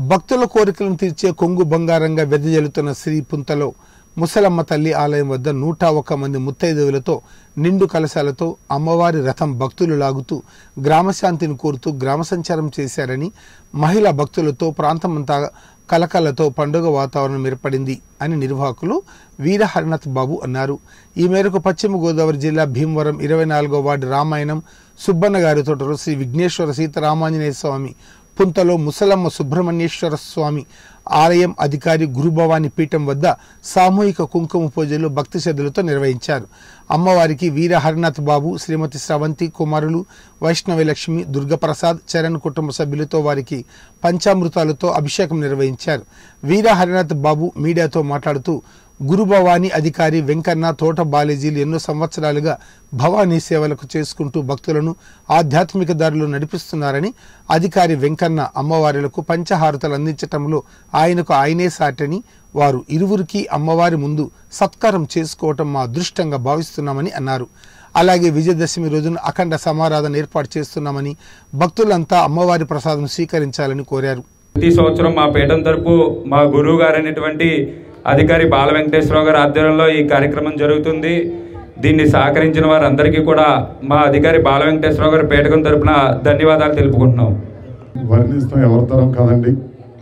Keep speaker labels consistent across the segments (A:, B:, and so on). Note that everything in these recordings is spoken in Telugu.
A: భక్తుల కోరికలను తీర్చే కొంగు బంగారంగా వెదజల్లుతున్న శ్రీ పుంతలో ముసలమ్మ తల్లి ఆలయం వద్ద నూట ఒక్క మంది ముత్తైదువులతో నిండు కలశాలతో అమ్మవారి రథం భక్తులు లాగుతూ గ్రామశాంతిని కోరుతూ గ్రామ సంచారం చేశారని మహిళా భక్తులతో ప్రాంతమంతా కలకలతో పండుగ వాతావరణం ఏర్పడింది అని నిర్వాహకులు వీర హరినాథ్ బాబు అన్నారు ఈ మేరకు పశ్చిమ గోదావరి జిల్లా భీమవరం ఇరవై నాలుగో వార్డు రామాయణం సుబ్బన్న గారి తోటలో శ్రీ విఘ్నేశ్వర సీతారామాంజనేయ స్వామి పుంతలో ముసలమ్మ సుబ్రహ్మణ్యేశ్వర స్వామి ఆలయం అధికారి గురుభవాని పీఠం వద్ద సామూహిక కుంకుమ పూజలు భక్తి శ్రద్ధలతో నిర్వహించారు అమ్మవారికి వీర హరినాథ్ బాబు శ్రీమతి స్రవంతి కుమారులు వైష్ణవి లక్ష్మి దుర్గప్రసాద్ చరణ్ కుటుంబ సభ్యులతో వారికి పంచామృతాలతో అభిషేకం నిర్వహించారు వీర హరినాథ్ బాబు మీడియాతో మాట్లాడుతూ గురు భవానీ అధికారి వెంకన్న తోట బాలేజీలు ఎన్నో సంవత్సరాలుగా భవానీ సేవలకు చేసుకుంటూ భక్తులను ఆధ్యాత్మిక దారిలో నడిపిస్తున్నారని అధికారి వెంకన్న అమ్మవారులకు పంచహారతలు అందించటంలో ఆయనకు ఆయనే సాటని వారు ఇరువురికి అమ్మవారి ముందు సత్కారం చేసుకోవటం మా అదృష్టంగా భావిస్తున్నామని అన్నారు అలాగే విజయదశమి రోజున అఖండ సమారాధన ఏర్పాటు చేస్తున్నామని భక్తులంతా అమ్మవారి ప్రసాదం స్వీకరించాలని కోరారు
B: ప్రతి సంవత్సరం మా పీఠం తరపు మా గురువు గారు అయినటువంటి అధికారి బాల వెంకటేశ్వరరావు గారి ఆధ్వర్యంలో ఈ కార్యక్రమం జరుగుతుంది దీన్ని సహకరించిన వారందరికీ కూడా మా అధికారి బాల వెంకటేశ్వరరావు గారి పీఠకం తరపున ధన్యవాదాలు తెలుపుకుంటున్నాం
C: వర్ణిస్తాం ఎవరి తరం కాదండి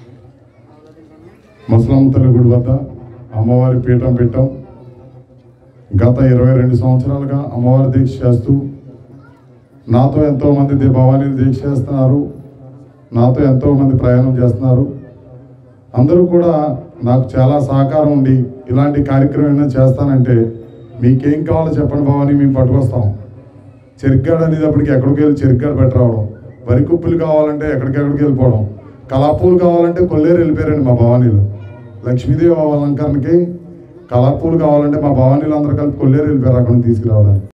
C: ముసలమ్మ తల్లి గుడి వద్ద అమ్మవారి పీఠం పెట్టాం గత ఇరవై రెండు సంవత్సరాలుగా అమ్మవారి దీక్ష చేస్తూ నాతో ఎంతోమంది దే- భవానీలు దీక్ష చేస్తున్నారు నాతో ఎంతోమంది ప్రయాణం చేస్తున్నారు అందరూ కూడా నాకు చాలా సహకారం ఉండి ఇలాంటి కార్యక్రమం ఏమైనా చేస్తానంటే మీకేం కావాలో చెప్పండి భవానీ మేము పట్టుకొస్తాం చెరిగ్గాడు అనేటప్పటికి ఎక్కడికి వెళ్ళి చెరిగ్గాడు పెట్టరావడం వరి కుప్పులు కావాలంటే ఎక్కడికెక్కడికి వెళ్ళిపోవడం కళాపూలు కావాలంటే కొల్లేరు వెళ్ళిపోయారండి మా భవానీలు లక్ష్మీదేవి అలంకరణకి కళాపూలు కావాలంటే మా భవానీలు అందరూ కలిపి కొల్లేరు వెళ్ళిపోయారు అక్కడ నుంచి తీసుకురావడానికి